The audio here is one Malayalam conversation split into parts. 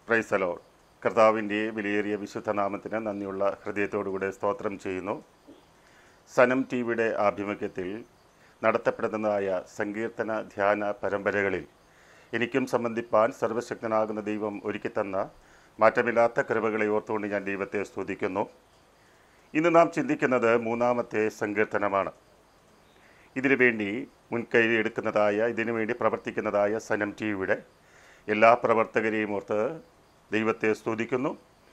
പ്രൈസലോ കർത്താവിൻ്റെ വിലയേറിയ വിശുദ്ധ നാമത്തിന് നന്ദിയുള്ള ഹൃദയത്തോടുകൂടെ സ്തോത്രം ചെയ്യുന്നു സനം ടി വിയുടെ ആഭിമുഖ്യത്തിൽ നടത്തപ്പെടുന്നതായ സങ്കീർത്തന ധ്യാന പരമ്പരകളിൽ എനിക്കും സംബന്ധിപ്പാൻ സർവശക്തനാകുന്ന ദൈവം ഒരുക്കിത്തന്ന മാറ്റമില്ലാത്ത കൃപകളെ ഓർത്തുകൊണ്ട് ഞാൻ ദൈവത്തെ സ്തുതിക്കുന്നു ഇന്ന് നാം ചിന്തിക്കുന്നത് മൂന്നാമത്തെ സങ്കീർത്തനമാണ് ഇതിനു വേണ്ടി മുൻകൈ എടുക്കുന്നതായ ഇതിനു വേണ്ടി പ്രവർത്തിക്കുന്നതായ സനം ടി വിയുടെ എല്ലാ പ്രവർത്തകരെയും ഓർത്ത് ദൈവത്തെ സ്തുതിക്കുന്നു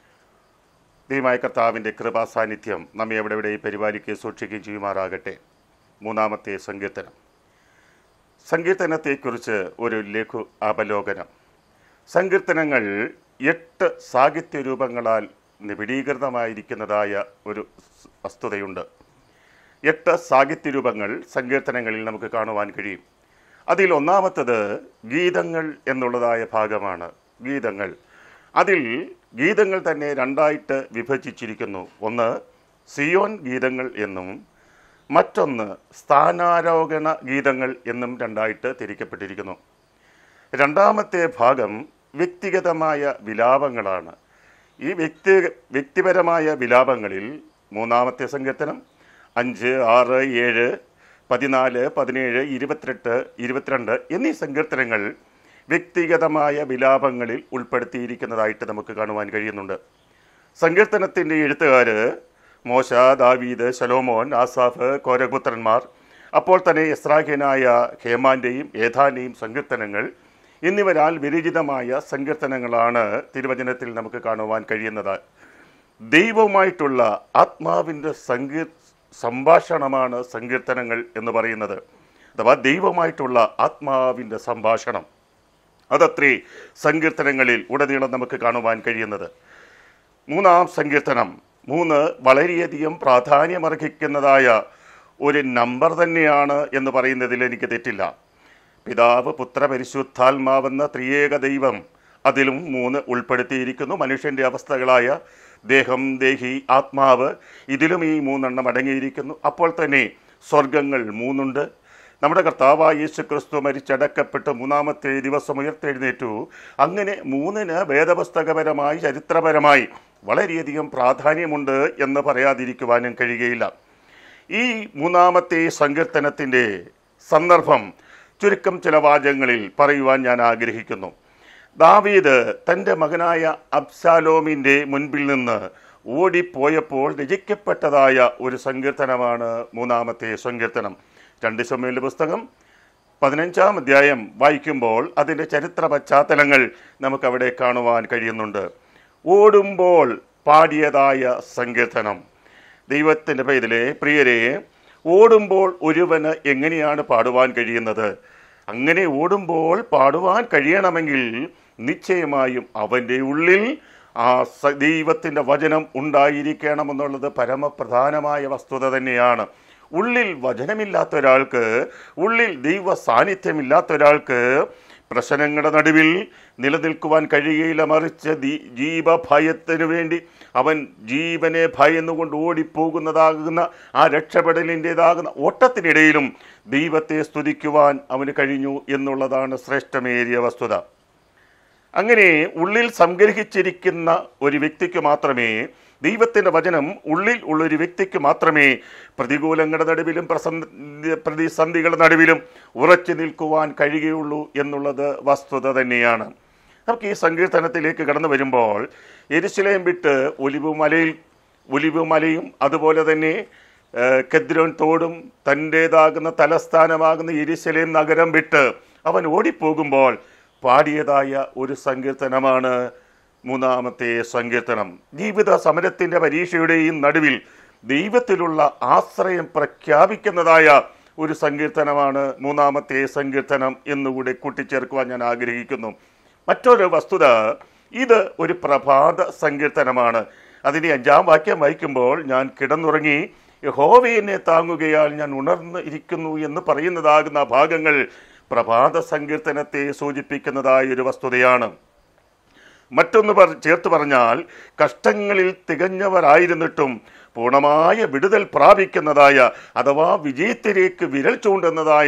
ദൈവമായ കർത്താവിൻ്റെ കൃപാ സാന്നിധ്യം നമ്മെ എവിടെ എവിടെ പരിപാലിക്കുകയും സൂക്ഷിക്കുകയും ചെയ്യുമാറാകട്ടെ മൂന്നാമത്തെ സങ്കീർത്തനം സങ്കീർത്തനത്തെക്കുറിച്ച് ഒരു ലഘു അവലോകനം സങ്കീർത്തനങ്ങൾ എട്ട് സാഹിത്യ രൂപങ്ങളാൽ നിബിഡീകൃതമായിരിക്കുന്നതായ ഒരു വസ്തുതയുണ്ട് എട്ട് സാഹിത്യ രൂപങ്ങൾ സങ്കീർത്തനങ്ങളിൽ നമുക്ക് കാണുവാൻ കഴിയും അതിൽ ഒന്നാമത്തത് ഗീതങ്ങൾ എന്നുള്ളതായ ഭാഗമാണ് ഗീതങ്ങൾ അതിൽ ഗീതങ്ങൾ തന്നെ രണ്ടായിട്ട് വിഭജിച്ചിരിക്കുന്നു ഒന്ന് സിയോൻ ഗീതങ്ങൾ എന്നും മറ്റൊന്ന് സ്ഥാനാരോഹണ ഗീതങ്ങൾ എന്നും രണ്ടായിട്ട് തിരിക്കപ്പെട്ടിരിക്കുന്നു രണ്ടാമത്തെ ഭാഗം വ്യക്തിഗതമായ വിലാപങ്ങളാണ് ഈ വ്യക്തി വ്യക്തിപരമായ വിലാപങ്ങളിൽ മൂന്നാമത്തെ സങ്കീർത്തനം അഞ്ച് ആറ് ഏഴ് പതിനാല് പതിനേഴ് ഇരുപത്തിയെട്ട് ഇരുപത്തിരണ്ട് എന്നീ സങ്കീർത്തനങ്ങൾ വ്യക്തിഗതമായ വിലാപങ്ങളിൽ ഉൾപ്പെടുത്തിയിരിക്കുന്നതായിട്ട് നമുക്ക് കാണുവാൻ കഴിയുന്നുണ്ട് സങ്കീർത്തനത്തിൻ്റെ എഴുത്തുകാർ മോശ ദാവീദ് ശലോമോൻ ആസാഫ് കോരപുത്രന്മാർ അപ്പോൾ തന്നെ ഇസ്രാഖ്യനായ ഹേമാന്റെയും ഏതാന്റെയും സങ്കീർത്തനങ്ങൾ എന്നിവരാൽ വിരചിതമായ സങ്കീർത്തനങ്ങളാണ് തിരുവചനത്തിൽ നമുക്ക് കാണുവാൻ കഴിയുന്നത് ദൈവവുമായിട്ടുള്ള ആത്മാവിൻ്റെ സങ്കീർ സംഭാഷണമാണ് സങ്കീർത്തനങ്ങൾ എന്ന് പറയുന്നത് അഥവാ ദൈവമായിട്ടുള്ള ആത്മാവിൻ്റെ സംഭാഷണം അതത്രേ സങ്കീർത്തനങ്ങളിൽ ഉടനീളം നമുക്ക് കാണുവാൻ കഴിയുന്നത് മൂന്നാം സങ്കീർത്തനം മൂന്ന് വളരെയധികം പ്രാധാന്യമർഹിക്കുന്നതായ ഒരു നമ്പർ തന്നെയാണ് എന്ന് പറയുന്നതിൽ എനിക്ക് തെറ്റില്ല പിതാവ് പുത്ര പരിശുദ്ധാത്മാവെന്ന ത്രിയേക ദൈവം അതിലും മൂന്ന് ഉൾപ്പെടുത്തിയിരിക്കുന്നു മനുഷ്യൻ്റെ അവസ്ഥകളായ ദേഹം ദേഹി ആത്മാവ് ഇതിലും ഈ മൂന്നെണ്ണം അടങ്ങിയിരിക്കുന്നു അപ്പോൾ തന്നെ സ്വർഗങ്ങൾ മൂന്നുണ്ട് നമ്മുടെ കർത്താവായ യേശു ക്രിസ്തു മരിച്ചടക്കപ്പെട്ട് മൂന്നാമത്തെ ദിവസം ഉയർത്തെഴുന്നേറ്റു അങ്ങനെ മൂന്നിന് വേദപുസ്തകപരമായി ചരിത്രപരമായി വളരെയധികം പ്രാധാന്യമുണ്ട് എന്ന് പറയാതിരിക്കുവാനും കഴിയുകയില്ല ഈ മൂന്നാമത്തെ സങ്കീർത്തനത്തിൻ്റെ സന്ദർഭം ചുരുക്കം ചില വാചകങ്ങളിൽ പറയുവാൻ ഞാൻ ആഗ്രഹിക്കുന്നു ദാവീദ് തൻ്റെ മകനായ അബ്സാലോമിൻ്റെ മുൻപിൽ നിന്ന് ഓടിപ്പോയപ്പോൾ രചിക്കപ്പെട്ടതായ ഒരു സങ്കീർത്തനമാണ് മൂന്നാമത്തെ സങ്കീർത്തനം രണ്ട് സമയലിൻ്റെ പുസ്തകം പതിനഞ്ചാം അധ്യായം വായിക്കുമ്പോൾ അതിൻ്റെ ചരിത്ര പശ്ചാത്തലങ്ങൾ നമുക്കവിടെ കാണുവാൻ കഴിയുന്നുണ്ട് ഓടുമ്പോൾ പാടിയതായ സങ്കീർത്തനം ദൈവത്തിൻ്റെ പേരിലെ പ്രിയരെ ഓടുമ്പോൾ ഒരുവന് എങ്ങനെയാണ് പാടുവാൻ കഴിയുന്നത് അങ്ങനെ ഓടുമ്പോൾ പാടുവാൻ കഴിയണമെങ്കിൽ നിശ്ചയമായും അവൻ്റെ ഉള്ളിൽ ആ സ- ദൈവത്തിൻ്റെ വചനം ഉണ്ടായിരിക്കണമെന്നുള്ളത് പരമപ്രധാനമായ വസ്തുത തന്നെയാണ് ഉള്ളിൽ വചനമില്ലാത്ത ഒരാൾക്ക് ഉള്ളിൽ ദൈവ സാന്നിധ്യമില്ലാത്ത ഒരാൾക്ക് പ്രശ്നങ്ങളുടെ നടുവിൽ നിലനിൽക്കുവാൻ കഴിയുകയില്ല മറിച്ച് ദീ- ജീവഭയത്തിനു വേണ്ടി അവൻ ജീവനെ ഭയന്നുകൊണ്ട് ഓടിപ്പോകുന്നതാകുന്ന ആ രക്ഷപ്പെടലിൻ്റെതാകുന്ന ഓട്ടത്തിനിടയിലും ദൈവത്തെ സ്തുതിക്കുവാൻ അവന് കഴിഞ്ഞു എന്നുള്ളതാണ് ശ്രേഷ്ഠമേറിയ വസ്തുത അങ്ങനെ ഉള്ളിൽ സംഗ്രഹിച്ചിരിക്കുന്ന ഒരു വ്യക്തിക്ക് മാത്രമേ ദൈവത്തിൻ്റെ വചനം ഉള്ളിൽ ഉള്ള ഒരു വ്യക്തിക്ക് മാത്രമേ പ്രതികൂലങ്ങളുടെ നടുവിലും പ്രസന്ധ പ്രതിസന്ധികളുടെ നടുവിലും ഉറച്ചു നിൽക്കുവാൻ കഴിയുകയുള്ളൂ എന്നുള്ളത് വസ്തുത തന്നെയാണ് നമുക്ക് ഈ സങ്കീർത്തനത്തിലേക്ക് കടന്നു വരുമ്പോൾ എരുശലേം വിട്ട് ഒലിവുമലയിൽ ഒലിവുമലയും അതുപോലെ തന്നെ ഏഹ്, കെദ്രോൻ തോടും തൻ്റേതാകുന്ന തലസ്ഥാനമാകുന്ന എരുശലേം നഗരം വിട്ട് അവൻ ഓടിപ്പോകുമ്പോൾ പാടിയതായ ഒരു സങ്കീർത്തനമാണ് മൂന്നാമത്തെ സങ്കീർത്തനം ജീവിത സമരത്തിൻ്റെ പരീക്ഷയുടെയും നടുവിൽ ദൈവത്തിലുള്ള ആശ്രയം പ്രഖ്യാപിക്കുന്നതായ ഒരു സങ്കീർത്തനമാണ് മൂന്നാമത്തെ സങ്കീർത്തനം എന്നുകൂടി കൂട്ടിച്ചേർക്കുവാൻ ഞാൻ ആഗ്രഹിക്കുന്നു മറ്റൊരു വസ്തുത ഇത് ഒരു പ്രഭാത സങ്കീർത്തനമാണ് അതിൻ്റെ അഞ്ചാം വാക്യം വായിക്കുമ്പോൾ ഞാൻ കിടന്നുറങ്ങി യഹോവ എന്നെ താങ്ങുകയാൽ ഞാൻ ഉണർന്ന് ഇരിക്കുന്നു എന്ന് പറയുന്നതാകുന്ന ഭാഗങ്ങൾ പ്രഭാത സങ്കീർത്തനത്തെ സൂചിപ്പിക്കുന്നതായ ഒരു വസ്തുതയാണ് മറ്റൊന്ന് പറ ചേർത്ത് പറഞ്ഞാൽ കഷ്ടങ്ങളിൽ തികഞ്ഞവരായിരുന്നിട്ടും പൂർണ്ണമായ വിടുതൽ പ്രാപിക്കുന്നതായ അഥവാ വിജയത്തിലേക്ക് വിരൽ ചൂണ്ടുന്നതായ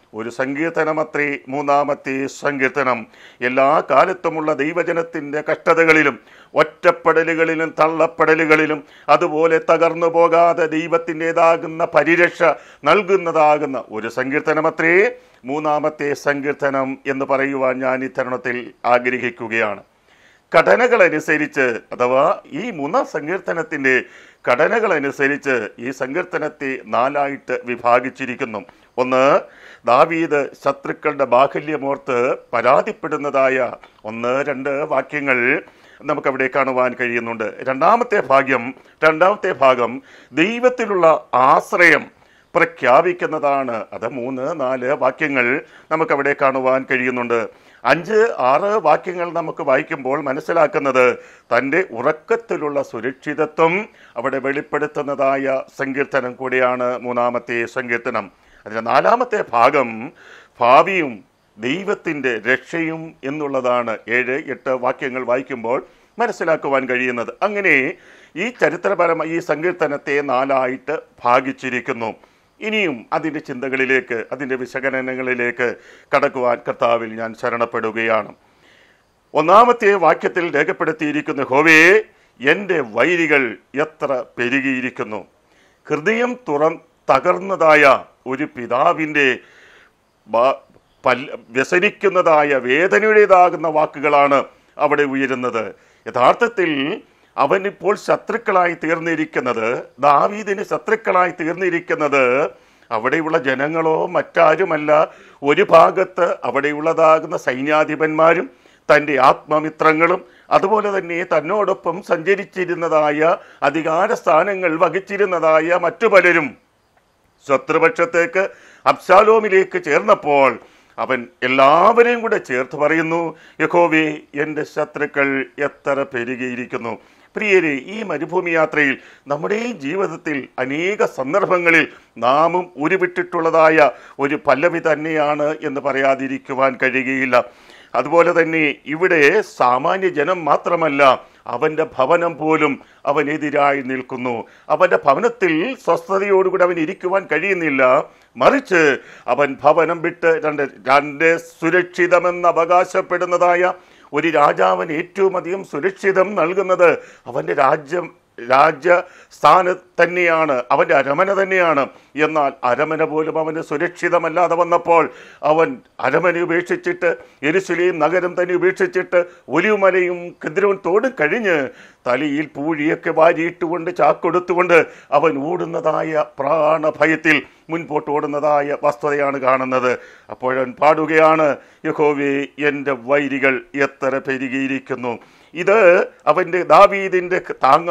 ഒരു സങ്കീർത്തനമത്രേ മൂന്നാമത്തെ സങ്കീർത്തനം എല്ലാ കാലത്തുമുള്ള ദൈവജനത്തിൻ്റെ കഷ്ടതകളിലും ഒറ്റപ്പെടലുകളിലും തള്ളപ്പെടലുകളിലും അതുപോലെ തകർന്നു പോകാതെ ദൈവത്തിൻ്റെതാകുന്ന പരിരക്ഷ നൽകുന്നതാകുന്ന ഒരു സങ്കീർത്തനമത്രേ മൂന്നാമത്തെ സങ്കീർത്തനം എന്ന് പറയുവാൻ ഞാൻ ഈ തരുണത്തിൽ ആഗ്രഹിക്കുകയാണ് ഘടനകളനുസരിച്ച് അഥവാ ഈ മൂന്നാം സങ്കീർത്തനത്തിൻ്റെ ഘടനകളനുസരിച്ച് ഈ സങ്കീർത്തനത്തെ നാലായിട്ട് വിഭാഗിച്ചിരിക്കുന്നു ഒന്ന് ദാവീദ് ശത്രുക്കളുടെ ബാഹല്യമോർത്ത് പരാതിപ്പെടുന്നതായ ഒന്ന് രണ്ട് വാക്യങ്ങൾ നമുക്കവിടെ കാണുവാൻ കഴിയുന്നുണ്ട് രണ്ടാമത്തെ ഭാഗ്യം രണ്ടാമത്തെ ഭാഗം ദൈവത്തിലുള്ള ആശ്രയം പ്രഖ്യാപിക്കുന്നതാണ് അത് മൂന്ന് നാല് വാക്യങ്ങൾ നമുക്കവിടെ കാണുവാൻ കഴിയുന്നുണ്ട് അഞ്ച് ആറ് വാക്യങ്ങൾ നമുക്ക് വായിക്കുമ്പോൾ മനസ്സിലാക്കുന്നത് തൻ്റെ ഉറക്കത്തിലുള്ള സുരക്ഷിതത്വം അവിടെ വെളിപ്പെടുത്തുന്നതായ സങ്കീർത്തനം കൂടിയാണ് മൂന്നാമത്തെ സങ്കീർത്തനം അതിൻ്റെ നാലാമത്തെ ഭാഗം ഭാവിയും ദൈവത്തിൻ്റെ രക്ഷയും എന്നുള്ളതാണ് ഏഴ് എട്ട് വാക്യങ്ങൾ വായിക്കുമ്പോൾ മനസ്സിലാക്കുവാൻ കഴിയുന്നത് അങ്ങനെ ഈ ചരിത്രപരമായ ഈ സങ്കീർത്തനത്തെ നാലായിട്ട് ഭാഗിച്ചിരിക്കുന്നു ഇനിയും അതിൻ്റെ ചിന്തകളിലേക്ക് അതിൻ്റെ വിശകലനങ്ങളിലേക്ക് കടക്കുവാൻ കർത്താവിൽ ഞാൻ ശരണപ്പെടുകയാണ് ഒന്നാമത്തെ വാക്യത്തിൽ രേഖപ്പെടുത്തിയിരിക്കുന്ന ഹോവേ എൻ്റെ വൈരികൾ എത്ര പെരുകിയിരിക്കുന്നു ഹൃദയം തുറ തകർന്നതായ ഒരു പിതാവിൻ്റെ ബ- പൽ- വ്യസനിക്കുന്നതായ വേദനയുടേതാകുന്ന വാക്കുകളാണ് അവിടെ ഉയരുന്നത് യഥാർത്ഥത്തിൽ അവൻ ഇപ്പോൾ ശത്രുക്കളായി തീർന്നിരിക്കുന്നത് ദാവീദിന് ശത്രുക്കളായി തീർന്നിരിക്കുന്നത് അവിടെയുള്ള ജനങ്ങളോ മറ്റാരുമല്ല ഒരു ഭാഗത്ത് അവിടെയുള്ളതാകുന്ന സൈന്യാധിപന്മാരും തൻ്റെ ആത്മമിത്രങ്ങളും അതുപോലെ തന്നെ തന്നോടൊപ്പം സഞ്ചരിച്ചിരുന്നതായ അധികാര സ്ഥാനങ്ങൾ വഹിച്ചിരുന്നതായ മറ്റു പലരും ശത്രുപക്ഷത്തേക്ക് അബ്സാലോമിലേക്ക് ചേർന്നപ്പോൾ അവൻ എല്ലാവരെയും കൂടെ ചേർത്ത് പറയുന്നു യഹോവേ എൻ്റെ ശത്രുക്കൾ എത്ര പെരുകിയിരിക്കുന്നു പ്രിയരെ ഈ മരുഭൂമി യാത്രയിൽ നമ്മുടെ ജീവിതത്തിൽ അനേക സന്ദർഭങ്ങളിൽ നാമും ഉരുവിട്ടിട്ടുള്ളതായ ഒരു പല്ലവി തന്നെയാണ് എന്ന് പറയാതിരിക്കുവാൻ കഴിയുകയില്ല അതുപോലെ തന്നെ ഇവിടെ സാമാന്യ ജനം മാത്രമല്ല അവൻ്റെ ഭവനം പോലും അവനെതിരായി നിൽക്കുന്നു അവൻ്റെ ഭവനത്തിൽ സ്വസ്ഥതയോടുകൂടി അവൻ ഇരിക്കുവാൻ കഴിയുന്നില്ല മറിച്ച് അവൻ ഭവനം വിട്ട് രണ്ട് രണ്ട് സുരക്ഷിതമെന്ന് അവകാശപ്പെടുന്നതായ ഒരു രാജാവിന് ഏറ്റവും അധികം സുരക്ഷിതം നൽകുന്നത് അവൻ്റെ രാജ്യം രാജ്യസ്ഥാന തന്നെയാണ് അവൻ്റെ അരമന തന്നെയാണ് എന്നാൽ അരമന പോലും അവന് സുരക്ഷിതമല്ലാതെ വന്നപ്പോൾ അവൻ അരമന ഉപേക്ഷിച്ചിട്ട് എരുശലേം നഗരം തന്നെ ഉപേക്ഷിച്ചിട്ട് ഒലിവുമലയും കെതിരവും തോടും കഴിഞ്ഞ് തലയിൽ പൂഴിയൊക്കെ വാരിയിട്ടുകൊണ്ട് ചാക്കൊടുത്തുകൊണ്ട് അവൻ ഓടുന്നതായ പ്രാണഭയത്തിൽ മുൻപോട്ട് ഓടുന്നതായ വസ്തുതയാണ് കാണുന്നത് അപ്പോഴവൻ പാടുകയാണ് യഹോവേ എൻ്റെ വൈരികൾ എത്ര പെരുകിയിരിക്കുന്നു ഇത് അവൻ്റെ ദാവീദിൻ്റെ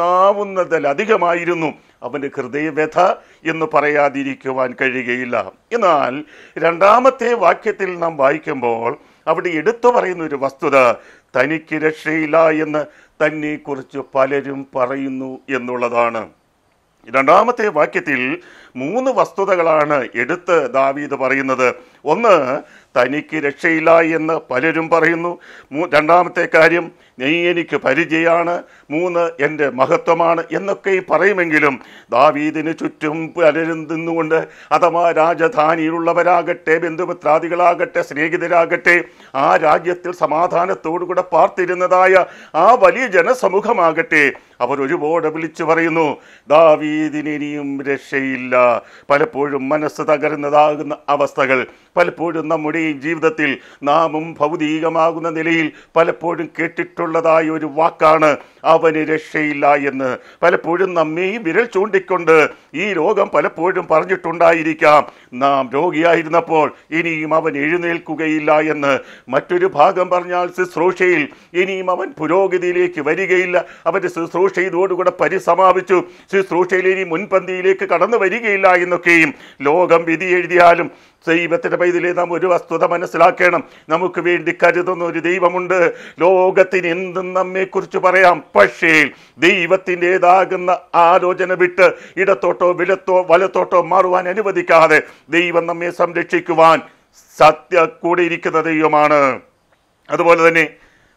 താങ്ങാവുന്നതിലധികമായിരുന്നു അവൻ്റെ ഹൃദയവ്യഥ എന്ന് പറയാതിരിക്കുവാൻ കഴിയുകയില്ല എന്നാൽ രണ്ടാമത്തെ വാക്യത്തിൽ നാം വായിക്കുമ്പോൾ അവിടെ എടുത്തു പറയുന്ന ഒരു വസ്തുത തനിക്ക് രക്ഷയില്ല എന്ന് തന്നെക്കുറിച്ച് പലരും പറയുന്നു എന്നുള്ളതാണ് രണ്ടാമത്തെ വാക്യത്തിൽ മൂന്ന് വസ്തുതകളാണ് എടുത്ത് ദാവീദ് പറയുന്നത് ഒന്ന് തനിക്ക് രക്ഷയില്ല എന്ന് പലരും പറയുന്നു മൂ- രണ്ടാമത്തെ കാര്യം നീ എനിക്ക് പരിചയമാണ് മൂന്ന് എൻ്റെ മഹത്വമാണ് എന്നൊക്കെ ഈ പറയുമെങ്കിലും ദാവീദിന് ചുറ്റും പലരും നിന്നുകൊണ്ട് അഥവാ രാജധാനിയിലുള്ളവരാകട്ടെ ബന്ധുമിത്രാദികളാകട്ടെ സ്നേഹിതരാകട്ടെ ആ രാജ്യത്തിൽ സമാധാനത്തോടുകൂടെ പാർത്തിരുന്നതായ ആ വലിയ ജനസമൂഹമാകട്ടെ അവർ ഒരുപാട് വിളിച്ചു പറയുന്നു ദാവീദിന് ഇനിയും രക്ഷയില്ല പലപ്പോഴും മനസ്സ് തകരുന്നതാകുന്ന അവസ്ഥകൾ പലപ്പോഴും നമ്മുടെ ഈ ജീവിതത്തിൽ നാമും ഭൗതികമാകുന്ന നിലയിൽ പലപ്പോഴും കേട്ടിട്ടുള്ളതായ ഒരു വാക്കാണ് അവന് രക്ഷയില്ല എന്ന് പലപ്പോഴും നമ്മെയും വിരൽ ചൂണ്ടിക്കൊണ്ട് ഈ രോഗം പലപ്പോഴും പറഞ്ഞിട്ടുണ്ടായിരിക്കാം നാം രോഗിയായിരുന്നപ്പോൾ ഇനിയും അവൻ എഴുന്നേൽക്കുകയില്ല എന്ന് മറ്റൊരു ഭാഗം പറഞ്ഞാൽ ശുശ്രൂഷയിൽ ഇനിയും അവൻ പുരോഗതിയിലേക്ക് വരികയില്ല അവൻ്റെ ശുശ്രൂഷ ഇതോടുകൂടെ പരിസമാപിച്ചു ശുശ്രൂഷയിൽ ഇനി മുൻപന്തിയിലേക്ക് കടന്നു വരികയില്ല എന്നൊക്കെയും ലോകം വിധി എഴുതിയാലും ദൈവത്തിന്റെ പൈതലെ നാം ഒരു വസ്തുത മനസ്സിലാക്കണം നമുക്ക് വേണ്ടി കരുതുന്ന ഒരു ദൈവമുണ്ട് ലോകത്തിന് എന്തും നമ്മെക്കുറിച്ച് പറയാം പക്ഷേ ദൈവത്തിൻ്റെതാകുന്ന ആലോചന വിട്ട് ഇടത്തോട്ടോ വിലത്തോ വലത്തോട്ടോ മാറുവാൻ അനുവദിക്കാതെ ദൈവം നമ്മെ സംരക്ഷിക്കുവാൻ സത്യ കൂടെ ഇരിക്കുന്ന ദൈവമാണ് അതുപോലെ തന്നെ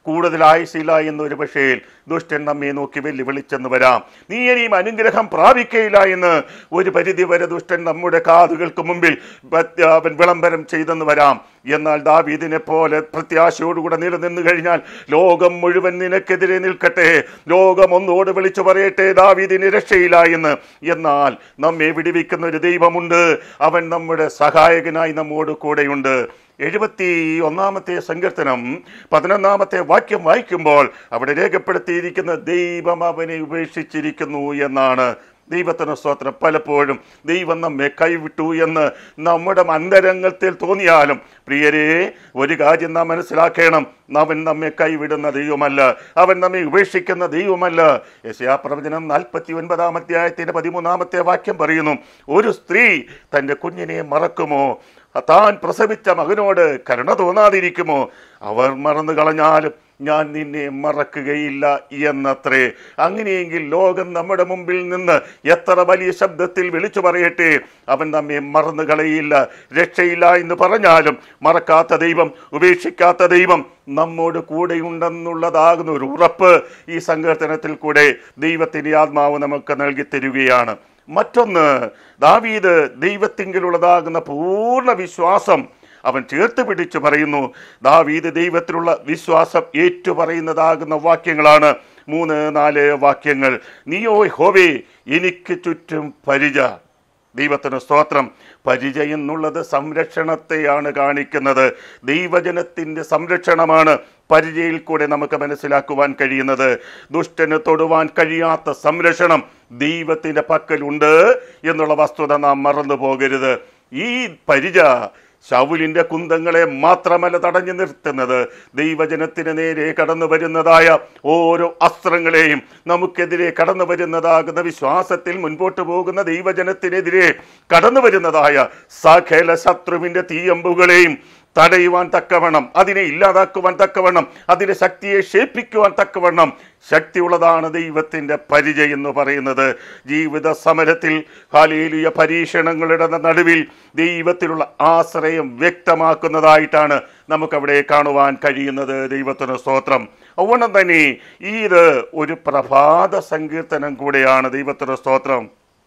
കൂടുതൽ ആയുസില്ല എന്നൊരു പക്ഷേ ദുഷ്ടൻ നമ്മെ നോക്കി വെല്ലുവിളിച്ചെന്ന് വരാം നീ ഇനിയും അനുഗ്രഹം പ്രാപിക്കയില്ല എന്ന് ഒരു പരിധി വരെ ദുഷ്ടൻ നമ്മുടെ കാതുകൾക്ക് മുമ്പിൽ ബ- അവൻ വിളംബരം ചെയ്തെന്ന് വരാം എന്നാൽ ദാവീദിനെ പോലെ പ്രത്യാശയോടുകൂടെ നിലനിന്ന് കഴിഞ്ഞാൽ ലോകം മുഴുവൻ നിനക്കെതിരെ നിൽക്കട്ടെ ലോകം ഒന്നോട് വിളിച്ചു പറയട്ടെ ദാവീദിന് രക്ഷയില്ല എന്ന് എന്നാൽ നമ്മെ വിടിവിക്കുന്ന ഒരു ദൈവമുണ്ട് അവൻ നമ്മുടെ സഹായകനായി നമ്മോട് കൂടെയുണ്ട് എഴുപത്തി ഒന്നാമത്തെ സങ്കീർത്തനം പതിനൊന്നാമത്തെ വാക്യം വായിക്കുമ്പോൾ അവിടെ രേഖപ്പെടുത്തിയിരിക്കുന്ന ദൈവം അവനെ ഉപേക്ഷിച്ചിരിക്കുന്നു എന്നാണ് ദൈവത്തിന് സ്തോത്രം പലപ്പോഴും ദൈവം നമ്മെ കൈവിട്ടു എന്ന് നമ്മുടെ അന്തരംഗത്തിൽ തോന്നിയാലും പ്രിയരെ ഒരു കാര്യം നാം മനസ്സിലാക്കണം അവൻ നമ്മെ കൈവിടുന്ന ദൈവമല്ല അവൻ നമ്മെ ഉപേക്ഷിക്കുന്ന ദൈവമല്ല യശയാ പ്രവചനം നാൽപ്പത്തി ഒൻപതാം അധ്യായത്തിന്റെ പതിമൂന്നാമത്തെ വാക്യം പറയുന്നു ഒരു സ്ത്രീ തൻ്റെ കുഞ്ഞിനെ മറക്കുമോ താൻ പ്രസവിച്ച മകനോട് കരുണ തോന്നാതിരിക്കുമോ അവർ മറന്നു കളഞ്ഞാലും ഞാൻ നിന്നെ മറക്കുകയില്ല എന്നത്രേ അങ്ങനെയെങ്കിൽ ലോകം നമ്മുടെ മുമ്പിൽ നിന്ന് എത്ര വലിയ ശബ്ദത്തിൽ വിളിച്ചു പറയട്ടെ അവൻ നമ്മെ മറന്നു കളയില്ല രക്ഷയില്ല എന്ന് പറഞ്ഞാലും മറക്കാത്ത ദൈവം ഉപേക്ഷിക്കാത്ത ദൈവം നമ്മോട് കൂടെയുണ്ടെന്നുള്ളതാകുന്ന ഒരു ഉറപ്പ് ഈ സങ്കീർത്തനത്തിൽ കൂടെ ദൈവത്തിൻ്റെ ആത്മാവ് നമുക്ക് നൽകി തരികയാണ് മറ്റൊന്ന് ദാവീദ് ദൈവത്തിങ്കിലുള്ളതാകുന്ന പൂർണ്ണ വിശ്വാസം അവൻ ചേർത്ത് പിടിച്ചു പറയുന്നു ദാവീദ് ദൈവത്തിലുള്ള വിശ്വാസം ഏറ്റുപറയുന്നതാകുന്ന വാക്യങ്ങളാണ് മൂന്ന് നാല് വാക്യങ്ങൾ നീയോ ഹോവേ എനിക്ക് ചുറ്റും പരിച ദൈവത്തിന് സ്തോത്രം പരിച എന്നുള്ളത് സംരക്ഷണത്തെയാണ് കാണിക്കുന്നത് ദൈവജനത്തിൻ്റെ സംരക്ഷണമാണ് പരിചയിൽ കൂടെ നമുക്ക് മനസ്സിലാക്കുവാൻ കഴിയുന്നത് ദുഷ്ടന് തൊടുവാൻ കഴിയാത്ത സംരക്ഷണം ദൈവത്തിൻ്റെ പക്കലുണ്ട് എന്നുള്ള വസ്തുത നാം മറന്നു പോകരുത് ഈ പരിച ശൗലിന്റെ കുന്തങ്ങളെ മാത്രമല്ല തടഞ്ഞു നിർത്തുന്നത് ദൈവജനത്തിന് നേരെ കടന്നു വരുന്നതായ ഓരോ അസ്ത്രങ്ങളെയും നമുക്കെതിരെ കടന്നു വരുന്നതാകുന്ന വിശ്വാസത്തിൽ മുൻപോട്ട് പോകുന്ന ദൈവജനത്തിനെതിരെ കടന്നു വരുന്നതായ സകല ശത്രുവിന്റെ തീയമ്പുകളെയും തടയുവാൻ തക്കവണ്ണം അതിനെ ഇല്ലാതാക്കുവാൻ തക്കവണ്ണം അതിന്റെ ശക്തിയെ ക്ഷേപ്പിക്കുവാൻ തക്കവണ്ണം ശക്തിയുള്ളതാണ് ദൈവത്തിൻ്റെ പരിചയം എന്ന് പറയുന്നത് ജീവിത സമരത്തിൽ ഹാലേലിയ പരീക്ഷണങ്ങളുടെ നടുവിൽ ദൈവത്തിലുള്ള ആശ്രയം വ്യക്തമാക്കുന്നതായിട്ടാണ് നമുക്കവിടെ കാണുവാൻ കഴിയുന്നത് ദൈവത്തിന് സ്തോത്രം അതുകൊണ്ട് തന്നെ ഇത് ഒരു പ്രഭാത സങ്കീർത്തനം കൂടെയാണ് ദൈവത്തിന് സ്തോത്രം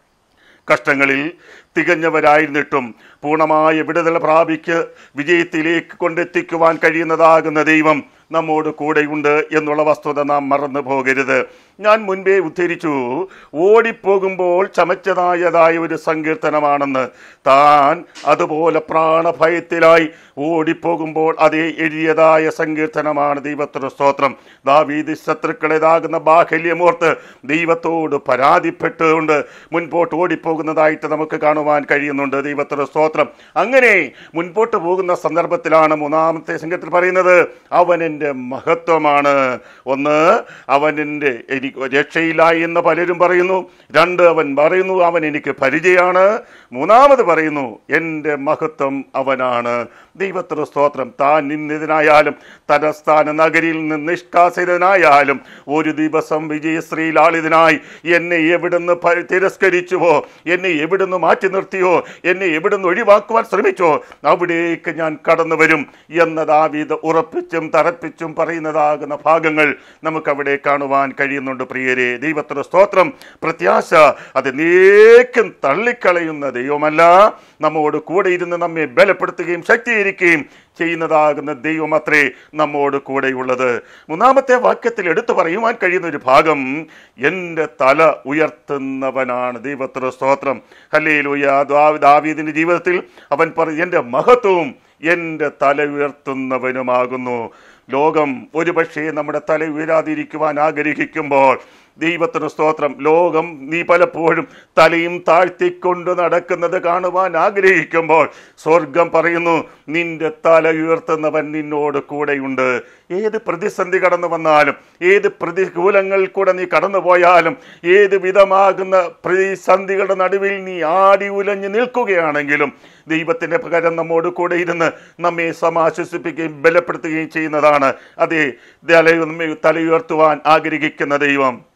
കഷ്ടങ്ങളിൽ തികഞ്ഞവരായിരുന്നിട്ടും പൂർണ്ണമായ വിടുതൽ പ്രാപിക്ക് വിജയത്തിലേക്ക് കൊണ്ടെത്തിക്കുവാൻ കഴിയുന്നതാകുന്ന ദൈവം നമ്മോട് കൂടെയുണ്ട് എന്നുള്ള വസ്തുത നാം മറന്നു പോകരുത് ഞാൻ മുൻപേ ഉദ്ധരിച്ചു ഓടിപ്പോകുമ്പോൾ ചമച്ചതായതായ ഒരു സങ്കീർത്തനമാണെന്ന് താൻ അതുപോലെ പ്രാണഭയത്തിലായി ഓടിപ്പോകുമ്പോൾ അതേ എഴുതിയതായ സങ്കീർത്തനമാണ് ദൈവത്തിന് സ്തോത്രം ദാവീദ് ശത്രുക്കളേതാകുന്ന ബാഹല്യമോർത്ത് ദൈവത്തോട് പരാതിപ്പെട്ടുകൊണ്ട് മുൻപോട്ട് ഓടിപ്പോകുന്നതായിട്ട് നമുക്ക് കാണുവാൻ കഴിയുന്നുണ്ട് ദൈവത്തിന് സ്തോത്രം അങ്ങനെ മുൻപോട്ട് പോകുന്ന സന്ദർഭത്തിലാണ് മൂന്നാമത്തെ സംഘത്തിൽ പറയുന്നത് അവൻ എൻ്റെ മഹത്വമാണ് ഒന്ന് അവൻ എൻ്റെ എനിക്ക് രക്ഷയില്ല എന്ന് പലരും പറയുന്നു രണ്ട് അവൻ പറയുന്നു അവൻ എനിക്ക് പരിചയമാണ് മൂന്നാമത് പറയുന്നു എൻ്റെ മഹത്വം അവനാണ് ദൈവത്തിന് സ്തോത്രം താൻ നിന്നിതനായാലും തലസ്ഥാന നഗരിയിൽ നിന്ന് നിഷ്കാസിതനായാലും ഒരു ദിവസം വിജയശ്രീലാളിതനായി എന്നെ എവിടുന്ന് പ- തിരസ്കരിച്ചുവോ എന്നെ എവിടുന്ന് മാറ്റി നിർത്തിയോ എന്നെ എവിടുന്ന് ഒഴിവാക്കുവാൻ ശ്രമിച്ചോ അവിടേക്ക് ഞാൻ കടന്നു വരും എന്ന ദാവീദ് ഉറപ്പിച്ചും തറപ്പിച്ചും പറയുന്നതാകുന്ന ഭാഗങ്ങൾ നമുക്കവിടെ കാണുവാൻ കഴിയുന്നുണ്ട് പ്രിയരെ ദൈവത്തിന് സ്തോത്രം പ്രത്യാശ അത് നേക്കും തള്ളിക്കളയുന്ന ദൈവമല്ല നമ്മോട് കൂടെ ഇരുന്ന് നമ്മെ ബലപ്പെടുത്തുകയും ശക്തീകരിക്കുകയും ചെയ്യുന്നതാകുന്ന ദൈവമത്രേ നമ്മോട് കൂടെയുള്ളത് മൂന്നാമത്തെ വാക്യത്തിൽ എടുത്തു പറയുവാൻ കഴിയുന്ന ഒരു ഭാഗം എൻ്റെ തല ഉയർത്തുന്നവനാണ് ദൈവത്തിന് സ്തോത്രം ഹല്ലേലൂയ ദാവി- ദാവീദിന്റെ ജീവിതത്തിൽ അവൻ പറയും എൻ്റെ മഹത്വവും എൻ്റെ തല ഉയർത്തുന്നവനുമാകുന്നു ലോകം ഒരുപക്ഷേ നമ്മുടെ തല ഉയരാതിരിക്കുവാൻ ആഗ്രഹിക്കുമ്പോൾ ദൈവത്തിന് സ്തോത്രം ലോകം നീ പലപ്പോഴും തലയും താഴ്ത്തിക്കൊണ്ട് നടക്കുന്നത് കാണുവാൻ ആഗ്രഹിക്കുമ്പോൾ സ്വർഗം പറയുന്നു നിന്റെ തല ഉയർത്തുന്നവൻ നിന്നോട് കൂടെയുണ്ട് ഏത് പ്രതിസന്ധി കടന്നു വന്നാലും ഏത് പ്രതികൂലങ്ങൾ കൂടെ നീ കടന്നു പോയാലും ഏത് വിധമാകുന്ന പ്രതിസന്ധികളുടെ നടുവിൽ നീ ആടി ഉലഞ്ഞു നിൽക്കുകയാണെങ്കിലും ദൈവത്തിൻ്റെ പകരം നമ്മോട് കൂടെ ഇരുന്ന് നമ്മെ സമാശ്വസിപ്പിക്കുകയും ബലപ്പെടുത്തുകയും ചെയ്യുന്നതാണ് അതേ തല തലയുയർത്തുവാൻ ആഗ്രഹിക്കുന്ന ദൈവം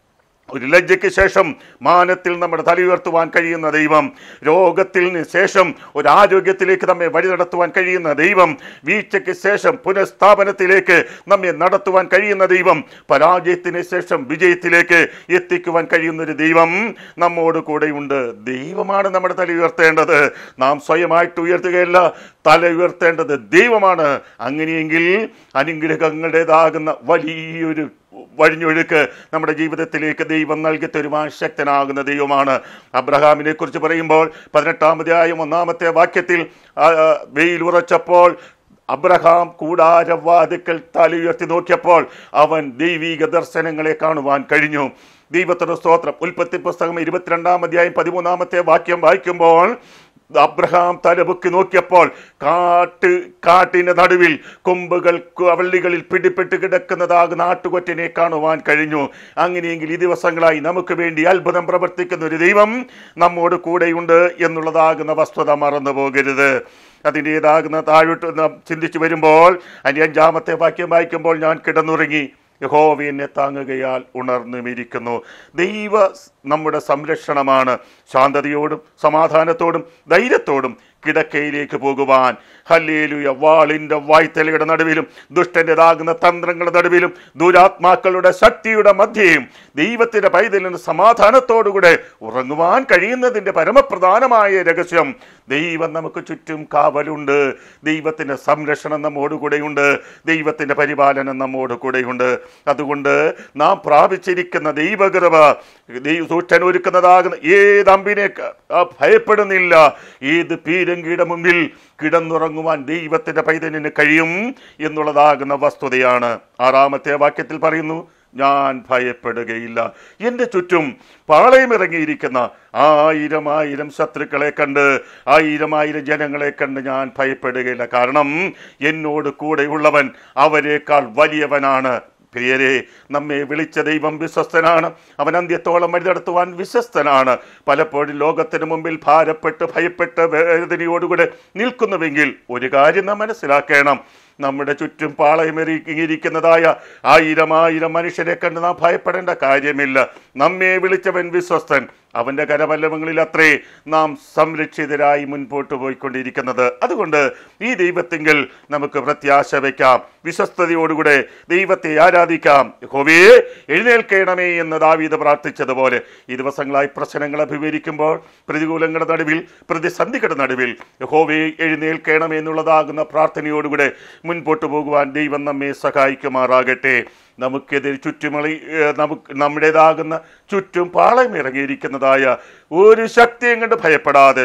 ഒരു ലജ്ജയ്ക്ക് ശേഷം മാനത്തിൽ നമ്മുടെ തലയുയർത്തുവാൻ കഴിയുന്ന ദൈവം രോഗത്തിന് ശേഷം ഒരു ആരോഗ്യത്തിലേക്ക് നമ്മെ വഴി നടത്തുവാൻ കഴിയുന്ന ദൈവം വീഴ്ചയ്ക്ക് ശേഷം പുനഃസ്ഥാപനത്തിലേക്ക് നമ്മെ നടത്തുവാൻ കഴിയുന്ന ദൈവം പരാജയത്തിന് ശേഷം വിജയത്തിലേക്ക് എത്തിക്കുവാൻ കഴിയുന്ന ഒരു ദൈവം നമ്മോട് കൂടെയുണ്ട് ദൈവമാണ് നമ്മുടെ തല ഉയർത്തേണ്ടത് നാം സ്വയമായിട്ട് ഉയർത്തുകയല്ല തല ഉയർത്തേണ്ടത് ദൈവമാണ് അങ്ങനെയെങ്കിൽ അനുഗ്രഹങ്ങളുടേതാകുന്ന വലിയൊരു വഴിഞ്ഞൊഴുക്ക് നമ്മുടെ ജീവിതത്തിലേക്ക് ദൈവം നൽകി തരുവാൻ ശക്തനാകുന്ന ദൈവമാണ് അബ്രഹാമിനെ കുറിച്ച് പറയുമ്പോൾ പതിനെട്ടാമതായും ഒന്നാമത്തെ വാക്യത്തിൽ ആ, ആ, വെയിൽ ഉറച്ചപ്പോൾ അബ്രഹാം കൂടാരവാതിക്കൽ തലയുയർത്തി നോക്കിയപ്പോൾ അവൻ ദൈവീക ദർശനങ്ങളെ കാണുവാൻ കഴിഞ്ഞു ദൈവത്തിന് സ്തോത്രം ഉൽപ്പത്തി പുസ്തകം ഇരുപത്തിരണ്ടാം അധ്യായം പതിമൂന്നാമത്തെ വാക്യം വായിക്കുമ്പോൾ അബ്രഹാം തലപൊക്കി നോക്കിയപ്പോൾ കാട്ട് കാട്ടിന്റെ നടുവിൽ കൊമ്പുകൾ വള്ളികളിൽ പിടിപ്പെട്ട് കിടക്കുന്നതാകുന്ന ആട്ടുകൊറ്റനെ കാണുവാൻ കഴിഞ്ഞു അങ്ങനെയെങ്കിൽ ഈ ദിവസങ്ങളായി നമുക്ക് വേണ്ടി അത്ഭുതം പ്രവർത്തിക്കുന്ന ഒരു ദൈവം നമ്മോട് കൂടെയുണ്ട് എന്നുള്ളതാകുന്ന വസ്തുത മറന്നു പോകരുത് അതിൻ്റെതാകുന്ന താഴോട്ട് നാം ചിന്തിച്ചു വരുമ്പോൾ അതിൻ്റെ അഞ്ചാമത്തെ വാക്യം വായിക്കുമ്പോൾ ഞാൻ കിടന്നുറങ്ങി യഹോവ എന്നെ താങ്ങുകയാൽ ഉണർന്നുമിരിക്കുന്നു ദൈവ നമ്മുടെ സംരക്ഷണമാണ് ശാന്തതയോടും സമാധാനത്തോടും ധൈര്യത്തോടും കിടക്കയിലേക്ക് പോകുവാൻ ഹല്ലേലുയ വാളിൻ്റെ വായ്ത്തലയുടെ നടുവിലും ദുഷ്ടൻ്റെതാകുന്ന തന്ത്രങ്ങളുടെ നടുവിലും ദുരാത്മാക്കളുടെ ശക്തിയുടെ മധ്യയും ദൈവത്തിൻ്റെ പൈതലിന് സമാധാനത്തോടുകൂടെ ഉറങ്ങുവാൻ കഴിയുന്നതിൻ്റെ പരമപ്രധാനമായ രഹസ്യം ദൈവം നമുക്ക് ചുറ്റും കാവലുണ്ട് ദൈവത്തിൻ്റെ സംരക്ഷണം നമ്മോടുകൂടെയുണ്ട് ദൈവത്തിൻ്റെ പരിപാലനം നമ്മോട് കൂടെയുണ്ട് അതുകൊണ്ട് നാം പ്രാപിച്ചിരിക്കുന്ന ദൈവകൃപ ദൈവ സൂക്ഷൻ ഒരുക്കുന്നതാകുന്ന ഏത് അമ്പിനെ ക- ആ ഭയപ്പെടുന്നില്ല ഏത് പീരങ്കിയുടെ മുമ്പിൽ കിടന്നുറങ്ങുവാൻ ദൈവത്തിൻ്റെ പൈതലിന് കഴിയും എന്നുള്ളതാകുന്ന വസ്തുതയാണ് ആറാമത്തെ വാക്യത്തിൽ പറയുന്നു ഞാൻ ഭയപ്പെടുകയില്ല എൻ്റെ ചുറ്റും പാളയമിറങ്ങിയിരിക്കുന്ന ആയിരം ആയിരം ശത്രുക്കളെ കണ്ട് ആയിരം ആയിരം ജനങ്ങളെ കണ്ട് ഞാൻ ഭയപ്പെടുകയില്ല കാരണം എന്നോട് കൂടെയുള്ളവൻ അവരെക്കാൾ വലിയവനാണ് പ്രിയരെ നമ്മെ വിളിച്ച ദൈവം വിശ്വസ്തനാണ് അവൻ അന്ത്യത്തോളം വഴി നടത്തുവാൻ വിശ്വസ്തനാണ് പലപ്പോഴും ലോകത്തിന് മുമ്പിൽ ഭാരപ്പെട്ട് ഭയപ്പെട്ട് വേദനയോടുകൂടെ നിൽക്കുന്നുവെങ്കിൽ ഒരു കാര്യം നാം മനസ്സിലാക്കണം നമ്മുടെ ചുറ്റും പാളയമേറിയിരിക്കുന്നതായ ആയിരം ആയിരം മനുഷ്യരെ കണ്ട് നാം ഭയപ്പെടേണ്ട കാര്യമില്ല നമ്മെ വിളിച്ചവൻ വിശ്വസ്തൻ അവൻ്റെ കരപല്ലവങ്ങളിൽ അത്രേ നാം സംരക്ഷിതരായി മുൻപോട്ട് പോയിക്കൊണ്ടിരിക്കുന്നത് അതുകൊണ്ട് ഈ ദൈവത്തിങ്കിൽ നമുക്ക് പ്രത്യാശ വയ്ക്കാം വിശ്വസ്തയോടുകൂടെ ദൈവത്തെ ആരാധിക്കാം ഹോവേ എഴുന്നേൽക്കണമേ എന്ന് ദാവീദ് പ്രാർത്ഥിച്ചതുപോലെ ഈ ദിവസങ്ങളായി പ്രശ്നങ്ങൾ അഭിമുഖീകരിക്കുമ്പോൾ പ്രതികൂലങ്ങളുടെ നടുവിൽ പ്രതിസന്ധികളുടെ നടുവിൽ ഹോവേ എഴുന്നേൽക്കണമേ എന്നുള്ളതാകുന്ന പ്രാർത്ഥനയോടുകൂടെ മുൻപോട്ട് പോകുവാൻ ദൈവം നമ്മെ സഹായിക്കുമാറാകട്ടെ നമുക്കെതിരെ ചുറ്റുമളി ഏഹ്, നമുക്ക് നമ്മുടേതാകുന്ന ചുറ്റും പാളയം ഇറങ്ങിയിരിക്കുന്നതായ ഒരു ശക്തിയും കണ്ട് ഭയപ്പെടാതെ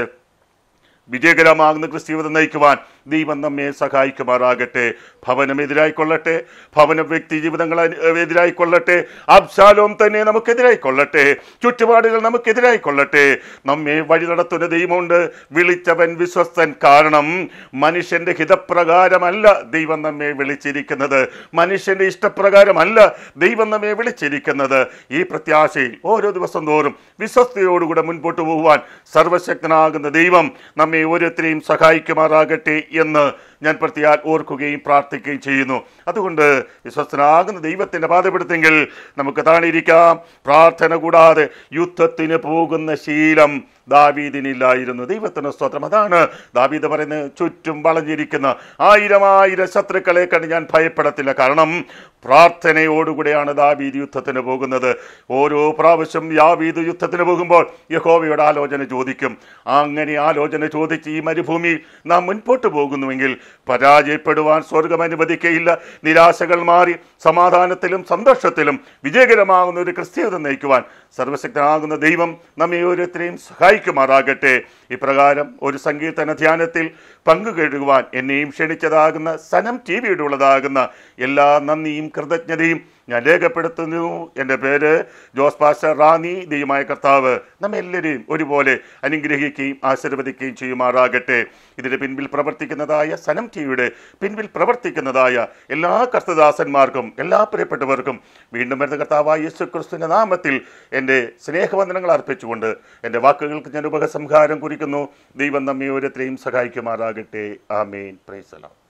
വിജയകരമാകുന്ന ക്രിസ്തീവത നയിക്കുവാൻ ദൈവം നമ്മെ സഹായിക്കുമാറാകട്ടെ ഭവനം എതിരായിക്കൊള്ളട്ടെ ഭവന വ്യക്തി ജീവിതങ്ങൾ എതിരായിക്കൊള്ളട്ടെ അബ്ശാലോം തന്നെ നമുക്കെതിരായിക്കൊള്ളട്ടെ ചുറ്റുപാടുകൾ നമുക്കെതിരായിക്കൊള്ളട്ടെ നമ്മെ വഴി നടത്തുന്ന ദൈവമുണ്ട് വിളിച്ചവൻ വിശ്വസ്തൻ കാരണം മനുഷ്യന്റെ ഹിതപ്രകാരമല്ല ദൈവം നമ്മെ വിളിച്ചിരിക്കുന്നത് മനുഷ്യന്റെ ഇഷ്ടപ്രകാരമല്ല ദൈവം നമ്മെ വിളിച്ചിരിക്കുന്നത് ഈ പ്രത്യാശയിൽ ഓരോ ദിവസം തോറും വിശ്വസ്തയോടുകൂടെ മുൻപോട്ട് പോകുവാൻ സർവശക്തനാകുന്ന ദൈവം നമ്മെ ഓരോരുത്തരെയും സഹായിക്കുമാറാകട്ടെ എന്ന് ഞാൻ പ്രത്യാൽ ഓർക്കുകയും പ്രാർത്ഥിക്കുകയും ചെയ്യുന്നു അതുകൊണ്ട് വിശ്വസ്തനാകുന്ന ദൈവത്തിൻ്റെ പാതപ്പെടുത്തെങ്കിൽ നമുക്ക് താണിരിക്കാം പ്രാർത്ഥന കൂടാതെ യുദ്ധത്തിന് പോകുന്ന ശീലം ദാവീദിനില്ലായിരുന്നു ദൈവത്തിന് സ്തോത്രം അതാണ് ദാവീദ് പറയുന്നത് ചുറ്റും വളഞ്ഞിരിക്കുന്ന ആയിരം ആയിരം ശത്രുക്കളെ കണ്ട് ഞാൻ ഭയപ്പെടത്തില്ല കാരണം പ്രാർത്ഥനയോടുകൂടെയാണ് ദാവീദ് യുദ്ധത്തിന് പോകുന്നത് ഓരോ പ്രാവശ്യം യാവീദ് യുദ്ധത്തിന് പോകുമ്പോൾ യഹോവയുടെ ആലോചന ചോദിക്കും അങ്ങനെ ആലോചന ചോദിച്ച് ഈ മരുഭൂമിയിൽ നാം മുൻപോട്ട് പോകുന്നുവെങ്കിൽ പരാജയപ്പെടുവാൻ സ്വർഗം അനുവദിക്കയില്ല നിരാശകൾ മാറി സമാധാനത്തിലും സന്തോഷത്തിലും വിജയകരമാകുന്ന ഒരു ക്രിസ്തീയത നയിക്കുവാൻ സർവശക്തനാകുന്ന ദൈവം നമ്മെ ഓരോരുത്തരെയും സഹായിക്കുമാറാകട്ടെ ഇപ്രകാരം ഒരു സങ്കീർത്തന ധ്യാനത്തിൽ പങ്കുകഴുകുവാൻ എന്നെയും ക്ഷണിച്ചതാകുന്ന സനം ടി വിയുടെ ഉള്ളതാകുന്ന എല്ലാ നന്ദിയും കൃതജ്ഞതയും ഞാൻ രേഖപ്പെടുത്തുന്നു എൻ്റെ പേര് ജോസ് പാസ്റ്റർ റാന്നി ദൈവമായ കർത്താവ് നമ്മെല്ലാവരെയും ഒരുപോലെ അനുഗ്രഹിക്കുകയും ആശീർവദിക്കുകയും ചെയ്യുമാറാകട്ടെ ഇതിന് പിൻപിൽ പ്രവർത്തിക്കുന്നതായ സനം ടിവിയുടെ പിൻപിൽ പ്രവർത്തിക്കുന്നതായ എല്ലാ കർത്തദാസന്മാർക്കും എല്ലാ പ്രിയപ്പെട്ടവർക്കും വീണ്ടും വരുന്ന കർത്താവായ യേശു ക്രിസ്തുവിൻ്റെ നാമത്തിൽ എൻ്റെ സ്നേഹവന്ദനങ്ങൾ അർപ്പിച്ചുകൊണ്ട് എൻ്റെ വാക്കുകൾക്ക് ഞാൻ ഉപസംഹാരം കുറിക്കുന്നു ദൈവം നമ്മെ ഓരോരുത്തരെയും സഹായിക്കുമാറാകട്ടെ ആമേൻ പ്രൈസലാം